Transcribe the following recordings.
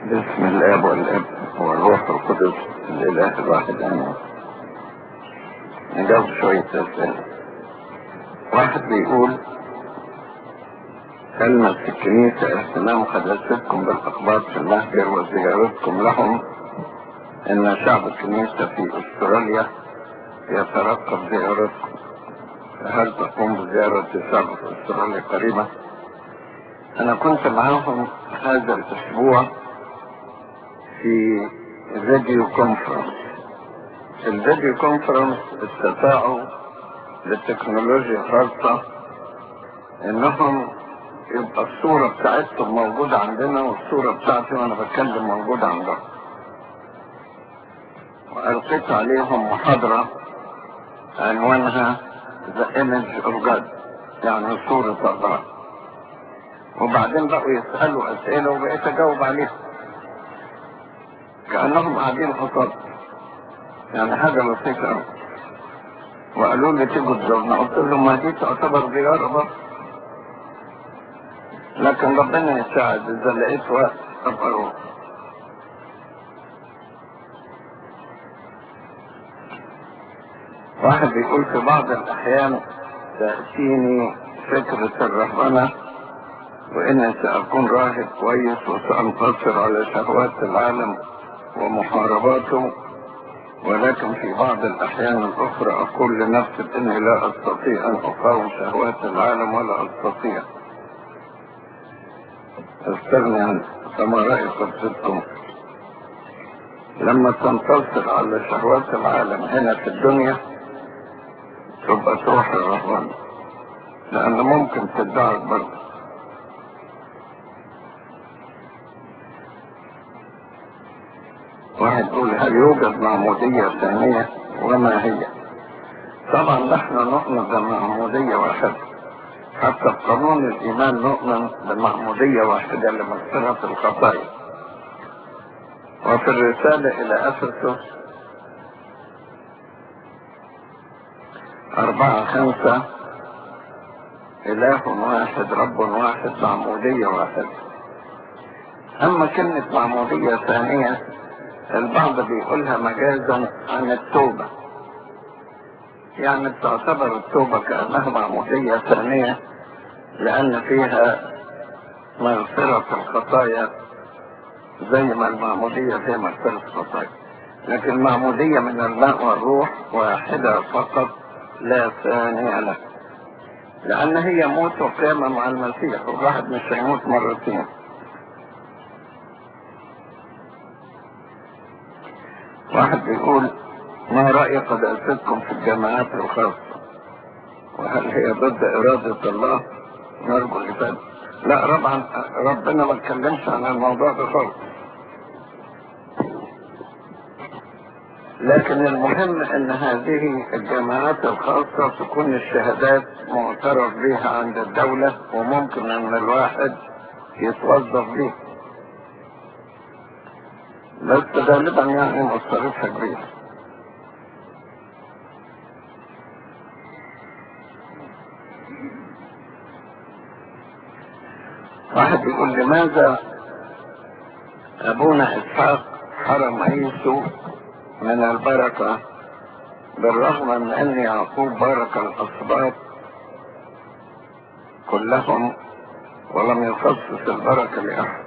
باسم الاب والاب والروح القدس الاله الواحد امين نجاوب شوية اسئلة واحد بيقول كلمة في الكنيسة اهتمام قداستكم بالاخبار في المهجر وزيارتكم لهم ان شعب الكنيسة في استراليا يترقب زيارتكم هل تقوم بزيارة شعب في استراليا قريبا انا كنت معاهم هذا الاسبوع في فيديو كونفرنس في الفيديو كونفرنس استطاعوا بالتكنولوجيا خاصة انهم يبقى الصورة بتاعتهم موجودة عندنا والصورة بتاعتي وانا بتكلم موجودة عندهم والقيت عليهم محاضرة عنوانها The Image of God يعني صورة الله وبعدين بقوا يسألوا أسئلة وبقيت أجاوب عليهم كأنهم قاعدين قصاد يعني حاجة لطيفة أوي وقالوا لي تيجوا تزورنا قلت لهم ما دي تعتبر زيارة بس لكن ربنا يساعد إذا لقيت وقت أبقى أروح واحد بيقول في بعض الأحيان تأتيني فكرة الرهبنة وإني سأكون راهب كويس وسأنتصر على شهوات العالم ومحارباته ولكن في بعض الأحيان الأخرى أقول لنفسي إني لا أستطيع أن أقاوم شهوات العالم ولا أستطيع استغني عن كما رأي قصتكم لما تنتصر على شهوات العالم هنا في الدنيا تبقى تروح الرهبان لأن ممكن تدعك برضه واحد يقول هل يوجد معمودية ثانية وما هي طبعا نحن نؤمن بمعمودية واحدة حتى بقانون الإيمان نؤمن بمعمودية واحدة لمغفرة الخطايا وفي الرسالة إلى أفسس أربعة خمسة إله واحد رب واحد معمودية واحدة أما كلمة معمودية ثانية البعض بيقولها مجازا عن التوبة يعني بتعتبر التوبة كأنها معمودية ثانية لأن فيها مغفرة الخطايا زي ما المعمودية فيها مغفرة الخطايا لكن المعمودية من الماء والروح واحدة فقط لا ثانية له لأن هي موت وقيامة مع المسيح والواحد مش هيموت مرتين واحد بيقول ما رأي قداستكم في الجامعات الخاصة وهل هي ضد إرادة الله نرجو الإفادة لا طبعا ربنا ما اتكلمش عن الموضوع ده خالص لكن المهم ان هذه الجامعات الخاصة تكون الشهادات معترف بها عند الدولة وممكن ان الواحد يتوظف بيها بس غالبا يعني مصاريفها كبيرة واحد يقول لماذا ابونا اسحاق حرم عيسو من البركة بالرغم من ان يعقوب بارك الاسباط كلهم ولم يخصص البركة لاحد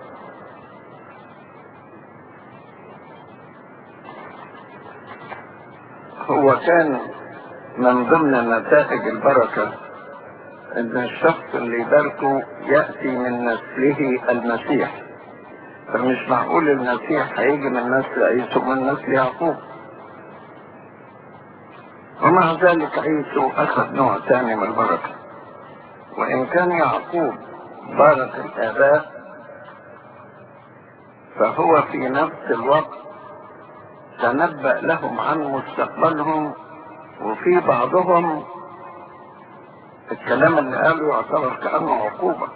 هو كان من ضمن نتائج البركة ان الشخص اللي يباركه يأتي من نسله المسيح فمش معقول المسيح هيجي من نسل عيسو من نسل يعقوب ومع ذلك عيسو اخذ نوع ثاني من البركة وان كان يعقوب بارك الاباء فهو في نفس الوقت تنبأ لهم عن مستقبلهم وفي بعضهم الكلام اللي قاله يعتبر كأنه عقوبة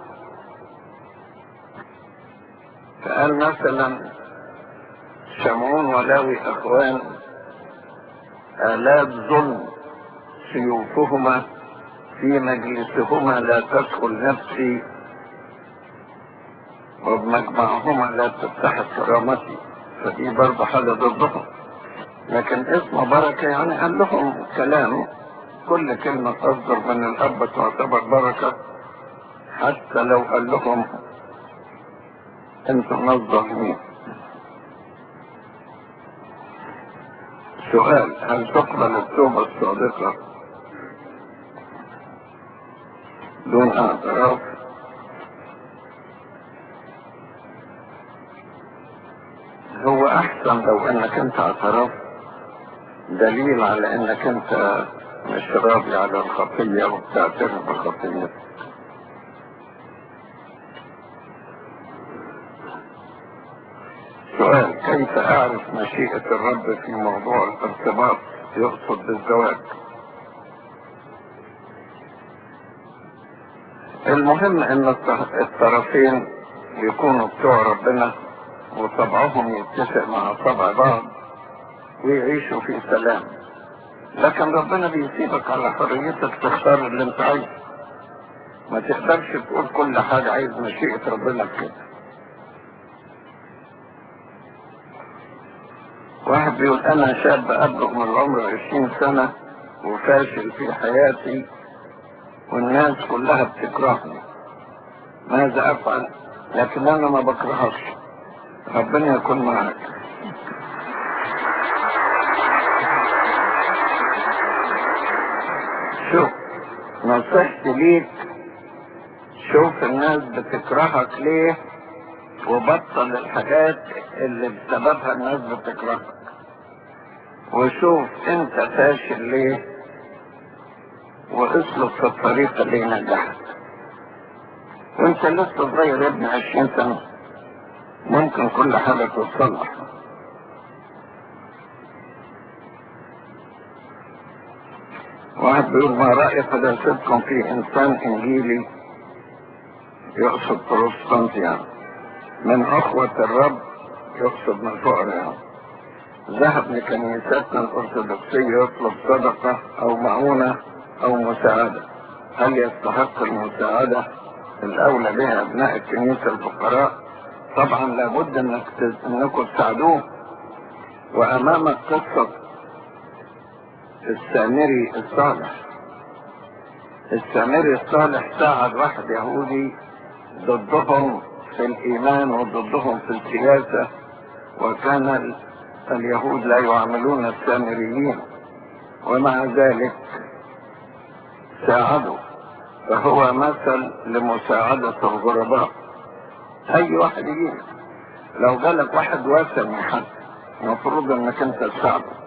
فقال مثلا شمعون ولاوي اخوان آلات ظلم سيوفهما في مجلسهما لا تدخل نفسي وبمجمعهما لا تتحد كرامتي فدي برضه حاجة ضدهم لكن اسم بركة يعني قال لهم كلام كل كلمة تصدر من الأب تعتبر بركة حتى لو قال لهم انتم ناس ظالمين سؤال هل تقبل التوبة الصادقة دون اعتراف هو احسن لو انك انت اعترفت دليل على انك انت مش راضي على الخطية وبتعترف بخطيتك سؤال كيف اعرف مشيئة الرب في موضوع الارتباط يقصد بالزواج المهم ان الطرفين يكونوا بتوع ربنا وطبعهم يتفق مع طبع بعض ويعيشوا في سلام لكن ربنا بيسيبك على حريتك تختار اللي انت عايزه ما تقدرش تقول كل حاجة عايز مشيئة ربنا كده واحد بيقول انا شاب ابلغ من العمر عشرين سنة وفاشل في حياتي والناس كلها بتكرهني ماذا افعل لكن انا ما بكرهكش ربنا يكون معك شوف نصيحتي ليك شوف الناس بتكرهك ليه وبطل الحاجات اللي بسببها الناس بتكرهك وشوف انت فاشل ليه واسلك في الطريق اللي ينجحك وانت لسه صغير يا ابني عشرين سنة ممكن كل حاجة تتصلح واحد بيقول ما رأي قداستكم في انسان انجيلي يقصد بروتستانت يعني من اخوة الرب يقصد من فقر يعني ذهب لكنيستنا الارثوذكسية يطلب صدقة او معونة او مساعدة هل يستحق المساعدة الاولى بها ابناء الكنيسة الفقراء طبعا لابد انك انكم تساعدوه وامامك قصة السامري الصالح السامري الصالح ساعد واحد يهودي ضدهم في الايمان وضدهم في السياسة وكان اليهود لا يعاملون السامريين ومع ذلك ساعدوا فهو مثل لمساعدة الغرباء اي واحد يجي لو جالك واحد وثني حد المفروض انك انت تساعده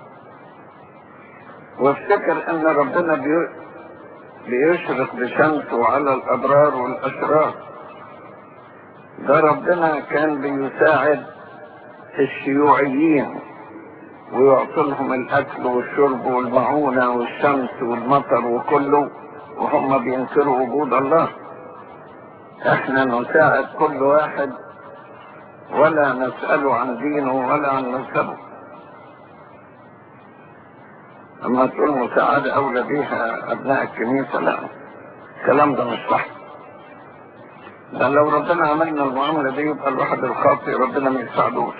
وافتكر ان ربنا بي... بيشرق بشمسه على الابرار والاشرار ده ربنا كان بيساعد الشيوعيين ويعطي لهم الاكل والشرب والمعونة والشمس والمطر وكله وهم بينكروا وجود الله احنا نساعد كل واحد ولا نسأله عن دينه ولا عن نسبه اما تقول مساعدة اولى بيها ابناء الكنيسة لا الكلام ده مش صح ده لو ربنا عملنا المعاملة دي يبقى الواحد الخاطئ ربنا ما يساعدوش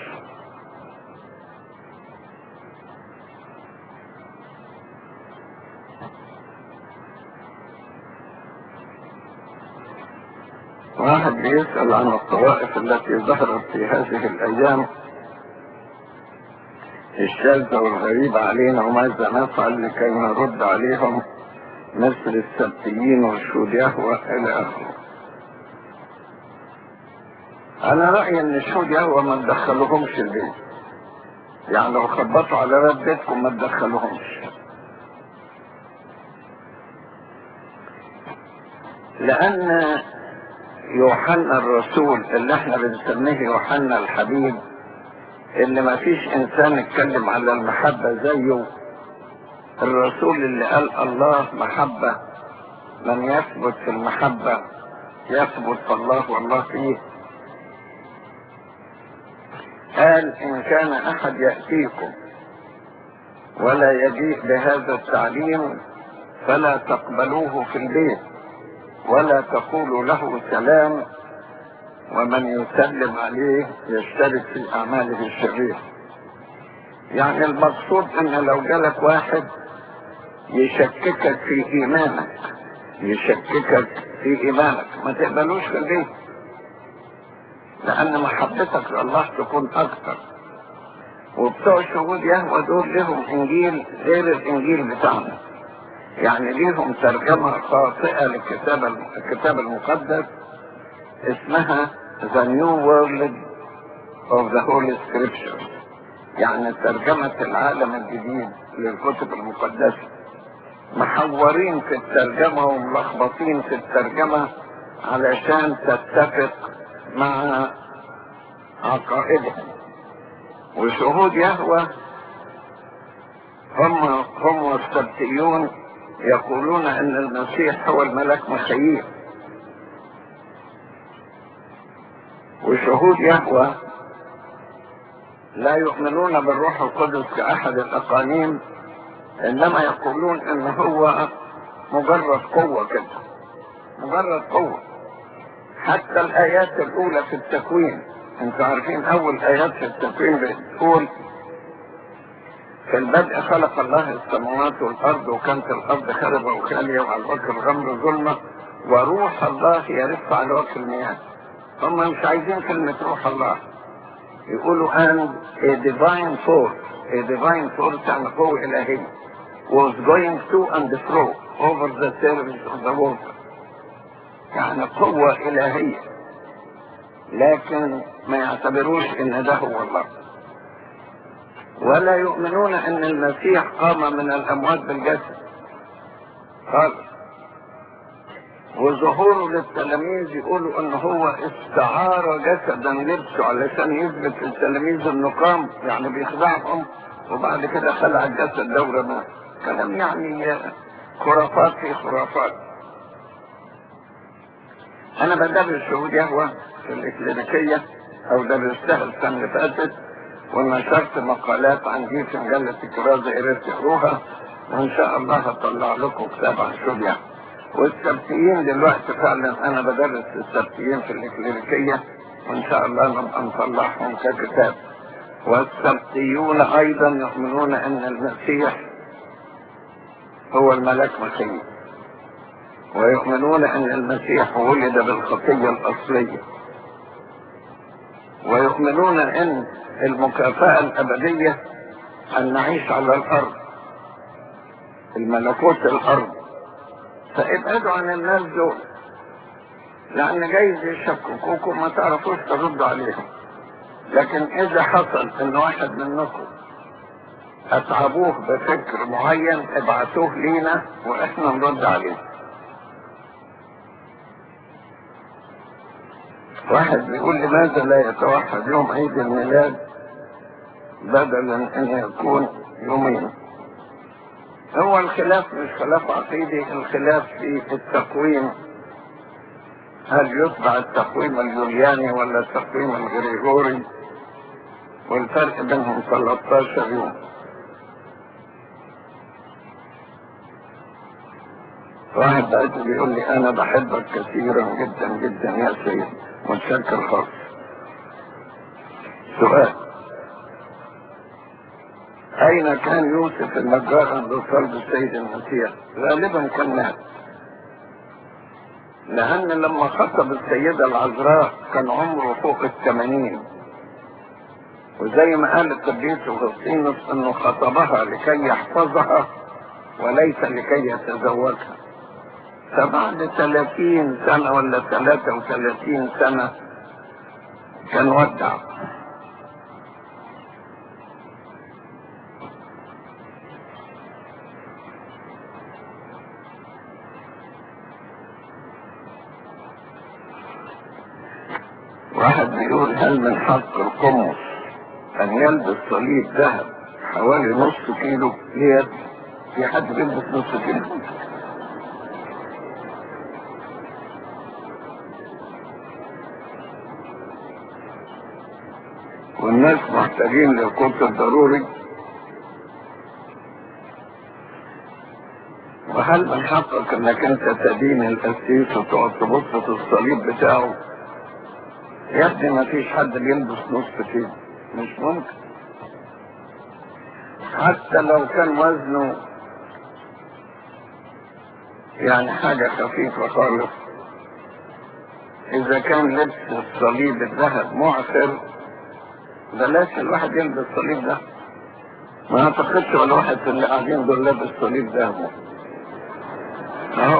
واحد بيسأل عن الطوائف التي ظهرت في هذه الأيام الشاذة والغريبة علينا وماذا نفعل لكي نرد عليهم مثل السبتيين والشهود يهوى إلى آخره. أنا رأيي إن الشهود يهوى ما تدخلوهمش البيت. يعني لو خبطوا على باب بيتكم ما تدخلوهمش. لأن يوحنا الرسول اللي احنا بنسميه يوحنا الحبيب اللي ما فيش انسان اتكلم على المحبة زيه الرسول اللي قال الله محبة من يثبت في المحبة يثبت في الله والله فيه قال ان كان احد يأتيكم ولا يجيء بهذا التعليم فلا تقبلوه في البيت ولا تقولوا له سلام ومن يسلم عليه يشترك في اعماله الشريره يعني المقصود ان لو جالك واحد يشككك في ايمانك يشككك في ايمانك ما تقبلوش في البيت لان محبتك لله تكون اكتر وبتوع شهود يهوى دول لهم انجيل غير الانجيل بتاعنا يعني ليهم ترجمة خاطئة للكتاب الكتاب المقدس اسمها The New World of the Holy Scripture يعني ترجمة العالم الجديد للكتب المقدسة محورين في الترجمة وملخبطين في الترجمة علشان تتفق مع عقائدهم وشهود يهوى هم هم السبتيون يقولون ان المسيح هو الملك مخيل وشهود يهوى لا يؤمنون بالروح القدس كأحد الأقانيم إنما يقولون إن هو مجرد قوة كده مجرد قوة حتى الآيات الأولى في التكوين انتوا عارفين أول آيات في التكوين بتقول في البدء خلق الله السماوات والأرض وكانت الأرض خربة وخالية وعلى وجه الغمر ظلمة وروح الله يرف على وجه المياه هم مش عايزين كلمة روح الله يقولوا and a divine force a divine force يعني قوة إلهية was going to and fro over the surface of the water يعني قوة إلهية لكن ما يعتبروش ان ده هو الله ولا يؤمنون ان المسيح قام من الاموات بالجسد خالص وظهوره للتلاميذ يقولوا ان هو استعار جسدا لبسه علشان يثبت للتلاميذ انه قام يعني بيخدعهم وبعد كده خلع الجسد ده ورماه كلام يعني خرافات في خرافات انا بدرس شهود يهوى في الاكلينيكية او درستها السنة اللي فاتت ونشرت مقالات عن دي في مجلة الكرازة يا ريت تقروها وان شاء الله هطلع لكم كتاب عن شهود يهوى والسبتيين دلوقتي فعلا انا بدرس السبتيين في الاكلينيكية وان شاء الله نبقى نطلعهم ككتاب والسبتيون ايضا يؤمنون ان المسيح هو الملاك مسيح ويؤمنون ان المسيح ولد بالخطية الاصلية ويؤمنون ان المكافأة الابدية ان نعيش على الارض الملكوت الارض فابعدوا عن الناس دول لان جايز يشككوكم ما تعرفوش تردوا عليهم لكن اذا حصل ان واحد منكم اتعبوه بفكر معين ابعتوه لينا واحنا نرد عليه واحد بيقول لماذا لا يتوحد يوم عيد الميلاد بدلا ان يكون يومين هو الخلاف مش خلاف عقيدي الخلاف في التقويم هل يتبع التقويم اليولياني ولا التقويم الغريغوري والفرق بينهم 13 يوم واحد بعته بيقول لي انا بحبك كثيرا جدا جدا يا سيد متشكر خالص سؤال اين كان يوسف النجار عند صلب السيد المسيح غالبا كان مات لان لما خطب السيدة العذراء كان عمره فوق الثمانين وزي ما قال القديس اغسطينوس انه خطبها لكي يحفظها وليس لكي يتزوجها فبعد 30 سنة ولا 33 سنة كان ودع واحد بيقول هل من حق القمص ان يلبس صليب ذهب حوالي نص كيلو ليه في حد بيلبس نص كيلو والناس محتاجين للقدس الضروري وهل من حقك انك انت تدين القسيس وتقعد تبص في الصليب بتاعه يا ابني ما فيش حد بيلبس نص كيلو مش ممكن حتى لو كان وزنه يعني حاجة خفيفة خالص إذا كان لبس الصليب الذهب معسر بلاش الواحد يلبس الصليب ده ما اعتقدش ولا واحد في اللي قاعدين دول لابس صليب ذهب اهو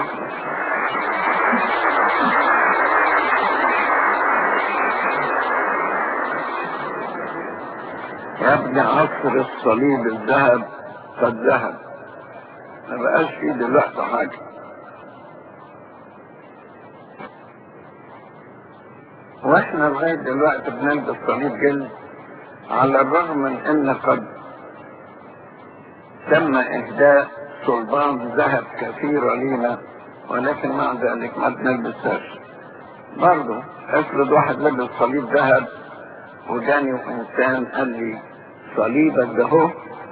يا ابني عصر الصليب الذهب قد ذهب ما بقاش فيه دلوقتي حاجه واحنا لغايه دلوقتي بنلبس صليب جلد على الرغم من ان قد تم اهداء صلبان ذهب كثيرة لينا ولكن مع ذلك ما بنلبسهاش برضه افرض واحد لبس صليب ذهب وجاني انسان قال لي صليبك ده هو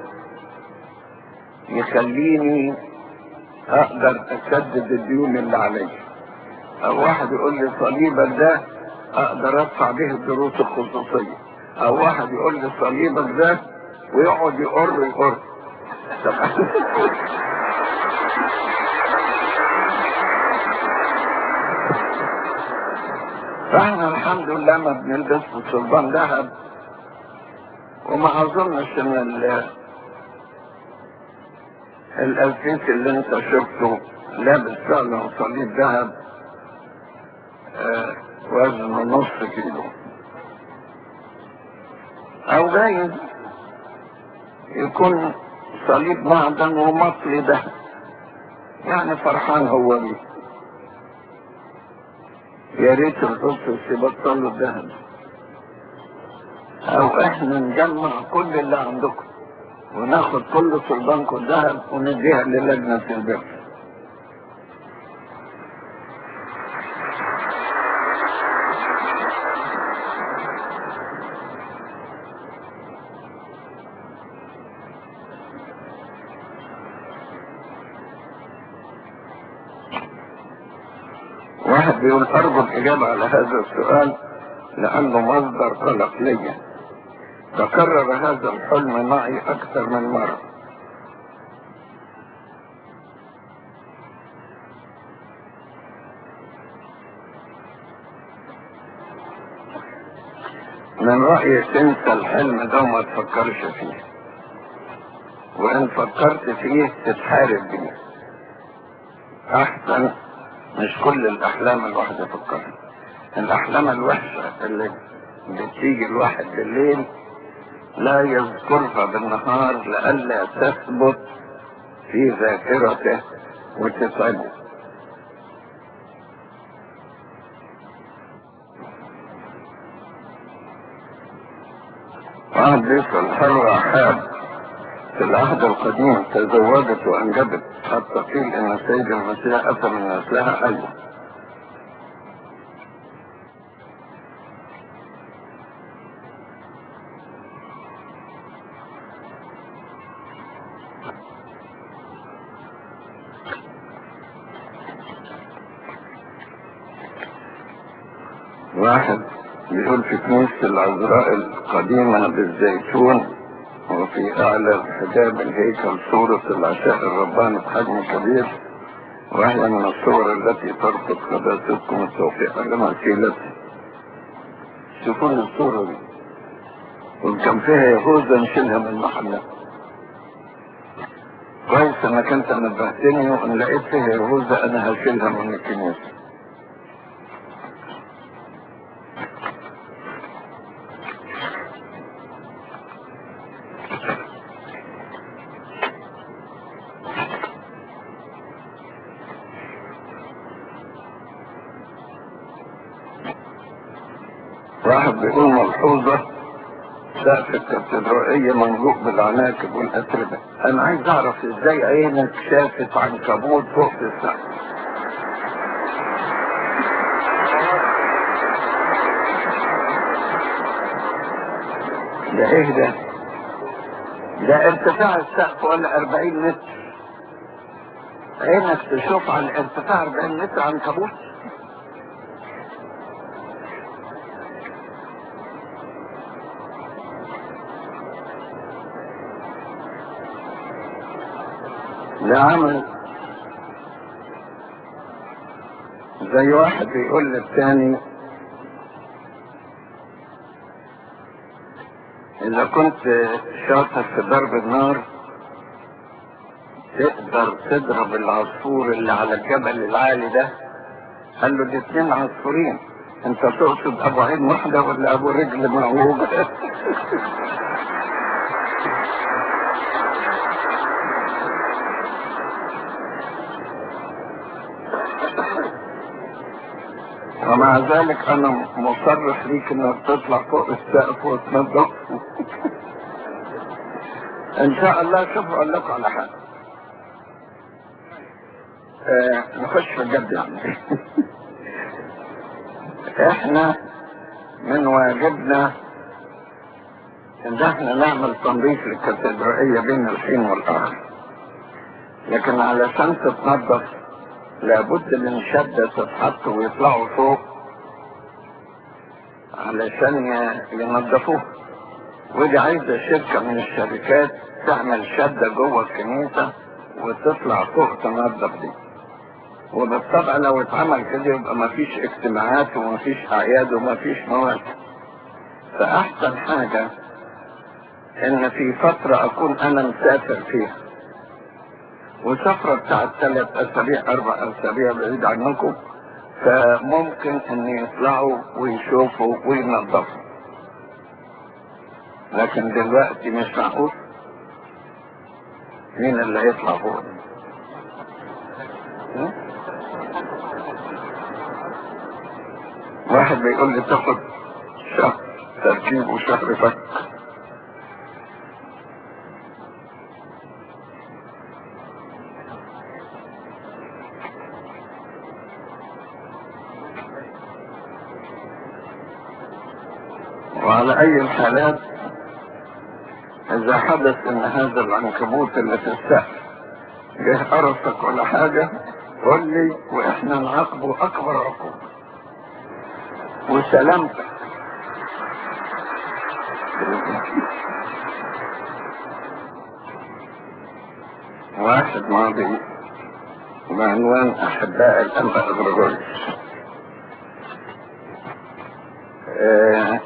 يخليني اقدر اسدد الديون اللي عليا او واحد يقول لي صليبك ده اقدر ادفع به الدروس الخصوصية او واحد يقول لي صليبك ده ويقعد يقر يقر طب فاحنا الحمد لله ما بنلبس صلبان ذهب وما اظنش ان ال الالفيس اللي انت شفته لابس فعلا صليب ذهب آه وزنه نص كيلو او جايز يكون صليب معدن ومطلي ده يعني فرحان هو بيه يا ريت القصص يبطلوا الذهب او احنا نجمع كل اللي عندكم وناخد كل صلبانكم الذهب ونديها للجنة البر واحد بيقول ارجو الاجابة على هذا السؤال لانه مصدر قلق ليا تكرر هذا الحلم معي اكثر من مرة من رأيي تنسى الحلم ده وما تفكرش فيه وان فكرت فيه تتحارب بيه احسن مش كل الاحلام الواحد يفكرها الاحلام الوحشة اللي بتيجي الواحد بالليل لا يذكرها بالنهار لئلا تثبت في ذاكرته وتتعبه واحد بيسأل هل رحاب في العهد القديم تزوجت وانجبت حتى قيل ان السيد المسيح اتى من نسلها ايضا واحد بيقول في كنيسة العذراء القديمة بالزيتون وفي أعلى حجاب الهيكل صورة العشاء الرباني بحجم كبير وهي من الصور التي ترفض قداستكم التوفيق لمسيلتي شوفوا لي الصورة دي وإن كان فيها يهوذا نشيلها من محلها كويس انك انت نبهتني وان لقيت فيها يهوذا انا هشيلها من الكنيسة واحد بيقول ملحوظة سقف الكاتدرائية مملوء بالعناكب والأتربة أنا عايز أعرف إزاي عينك شافت عنكبوت فوق في السقف ده إيه ده؟ ده ارتفاع السقف ولا 40 متر عينك تشوف على ارتفاع 40 متر عنكبوت لعمل زي واحد بيقول للتاني اذا كنت شاطر في ضرب النار تقدر تضرب العصفور اللي على الجبل العالي ده قال له دي اتنين عصفورين انت تقصد ابو عين واحدة ولا ابو رجل معوجة ومع ذلك انا مصرح ليك انك تطلع فوق السقف وتنظف ان شاء الله شوف اقول لكم على حاجه آه نخش في الجد يعني احنا من واجبنا ان احنا نعمل تنظيف للكاتدرائية بين الحين والاخر لكن علشان تتنظف لابد من شدة تتحط ويطلعوا فوق علشان ينظفوه ودي عايزة شركة من الشركات تعمل شدة جوه الكنيسة وتطلع فوق تنظف دي وبالطبع لو اتعمل كده يبقى مفيش اجتماعات ومفيش اعياد ومفيش مواد فاحسن حاجة ان في فترة اكون انا مسافر فيها وسفرة بتاعت ثلاث اسابيع اربع اسابيع بعيد عنكم فممكن ان يطلعوا ويشوفوا وينظفوا لكن دلوقتي مش معقول مين اللي هيطلع فوق واحد بيقول لي تاخد شهر تركيب وشهر فك وعلى اي الحالات اذا حدث ان هذا العنكبوت اللي في السقف جه قرصك ولا حاجة قول لي واحنا نعاقبه اكبر عقوبة وسلامتك واحد ماضي بعنوان احباء الانبا غريغوريوس آه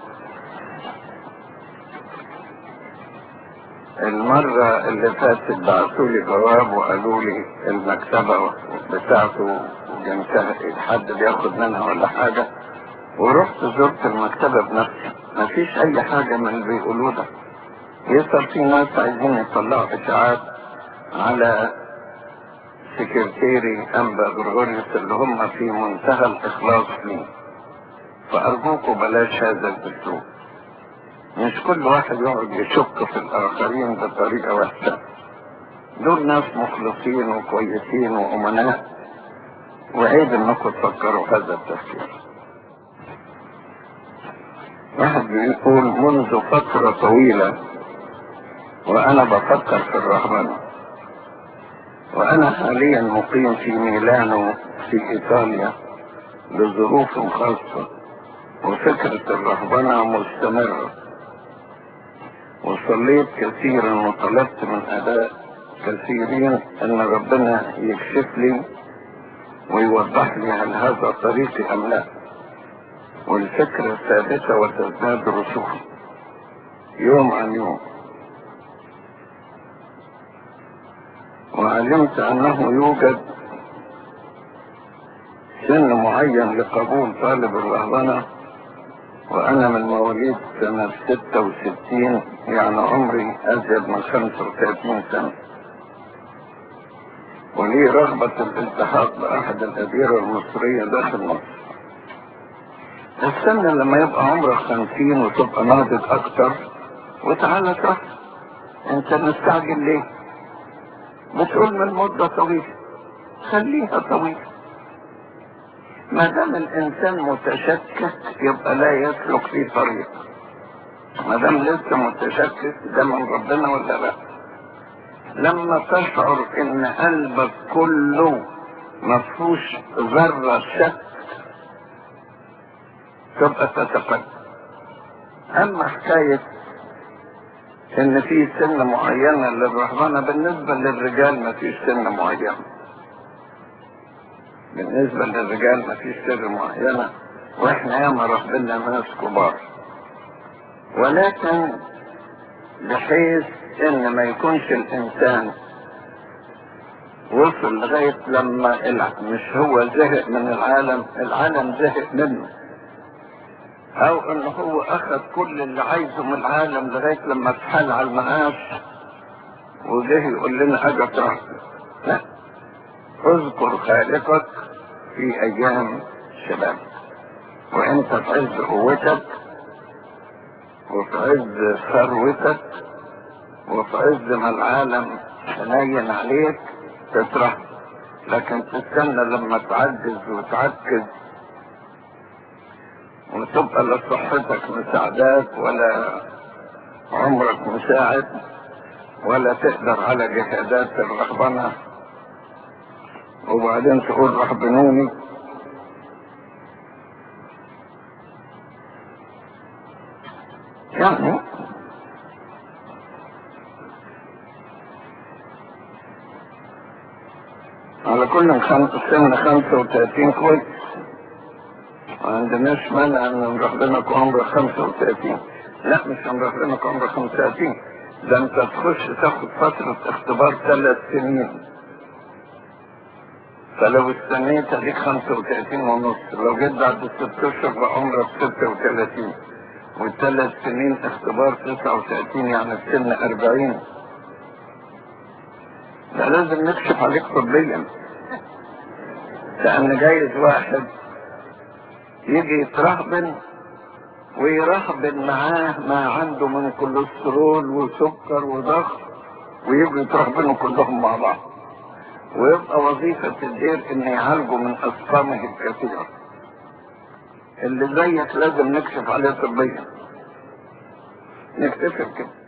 المرة اللي فاتت بعثوا لي جواب وقالوا لي المكتبة بتاعته جنتها حد بياخد منها ولا حاجة ورحت زرت المكتبة بنفسي مفيش أي حاجة من اللي بيقولوه ده يصير في ناس عايزين يطلعوا إشاعات على سكرتيري أنبا غرغوريوس اللي هم في منتهى الإخلاص ليه فأرجوكوا بلاش هذا الأسلوب مش كل واحد يقعد يشك في الآخرين بطريقة وحشة دول ناس مخلصين وكويسين وأمناء وعيب انكم تفكروا هذا التفكير واحد بيقول منذ فترة طويلة وأنا بفكر في الرهبنة وأنا حاليا مقيم في ميلانو في إيطاليا لظروف خاصة وفكرة الرهبنة مستمرة وصليت كثيرا وطلبت من أداء كثيرين أن ربنا يكشف لي ويوضح لي هل هذا طريقي أم لا والفكرة ثابتة وتزداد رسوخ يوم عن يوم وعلمت أنه يوجد سن معين لقبول طالب الرهبنة وأنا من مواليد سنة 66 يعني عمري أزيد من 35 سنة ولي رغبة الالتحاق بأحد الأديرة المصرية داخل مصر السن لما يبقى عمرك 50 وتبقى ناضج أكتر وتعالى تروح أنت مستعجل ليه؟ بتقول من مدة طويلة خليها طويلة ما دام الانسان متشكك يبقى لا يسلك في طريق ما دام لسه متشكك ده من ربنا ولا لا لما تشعر ان قلبك كله مفهوش ذرة شك تبقى تتقدم اما حكاية ان في سن معينة للرهبنة بالنسبة للرجال ما فيش سن معينة بالنسبة للرجال ما فيش سن معينة واحنا ياما رهبنا ناس كبار ولكن بحيث ان ما يكونش الانسان وصل لغاية لما مش هو زهق من العالم العالم زهق منه او ان هو اخذ كل اللي عايزه من العالم لغاية لما اتحال على المعاش وجه يقول لنا اجا ترى لا اذكر خالقك في ايام شبابك وانت في عز قوتك وفي عز ثروتك وفي عز ما العالم حنين عليك تفرح لكن تستنى لما تعجز وتعكز وتبقى لا صحتك مساعداك ولا عمرك مساعد ولا تقدر على جهادات الرهبنة وبعدين تقول رهبنوني يعني على كل خم... سن 35 كويس ما عندناش مانع ان نروح لنا عمر 35 لا مش هنروح لنا عمر 35 ده انت تخش تاخد فترة اختبار ثلاث سنين فلو استنيت اديك 35 ونص لو جيت بعد ست اشهر بقى عمرك 36 والثلاث سنين اختبار 39 يعني في سن 40 ده لازم نكشف عليك طبيا لان جايز واحد يجي يترهبن ويرهبن معاه ما عنده من كوليسترول وسكر وضغط ويجوا يترهبنوا كلهم مع بعض ويبقى وظيفة الدير ان يعالجوا من اسقامه الكثيرة اللي زيك لازم نكشف عليه طبيا نكتفي كده